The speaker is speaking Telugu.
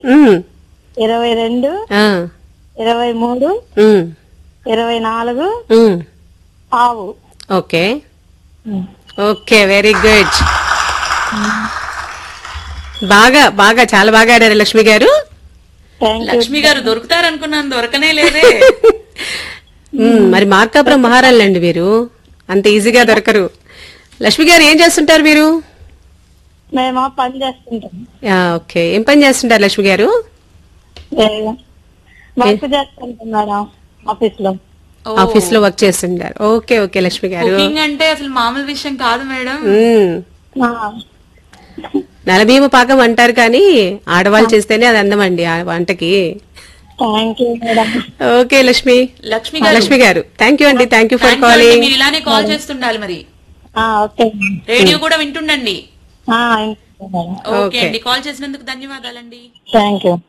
ఉమ్, ఇరవై రెండు ఆ, ఇరవై మూడు ఉమ్, ఇరవై నాలుగు ఉమ్. ఆవు ఓకే ఓకే వెరీ గుడ్ బాగా బాగా చాలా బాగా ఆడారు లక్ష్మి గారు థ్యాంక్ యూ లక్ష్మి గారు దొరుకుతారనుకున్నాను దొరకనే లేదే ఉమ్, మరి మార్కాపురం మహారాళ్ళండి మీరు అంత ఈజీగా దొరకరు లక్ష్మి గారు ఏం చేస్తుంటారు మీరు మేము పని చేస్తుంటాం యా, ఓకే ఏం పని చేస్తుంటారు లక్ష్మి గారు వర్క్ చేస్తుంటాం మేడం ఆఫీస్ లో ఓ, ఆఫీస్ లో వర్క్ చేస్తుంటారు okay okay Lakshmi garu cooking అంటే అసలు మామూలు విషయం కాదు మేడం ఉమ్, ఆ, నలభీమ పాకం అంటారు కానీ ఆడవాళ్ళు చేస్తేనే అది అందమండి ఆ వంటకి thank you madam okay Lakshmi Lakshmi garu Lakshmi garu thank you అండి thank you for Thank you అండి. కాలింగ్ మీరు ఇలానే కాల్ చేస్తుండాలి మరి ఆ, ఓకే రేడియో కూడా వింటుండండి ఆ, ఇంతే మేడం ఓకే Okay. అండి కాల్ చేసినందుకు ధన్యవాదాలండి థ్యాంక్ యూ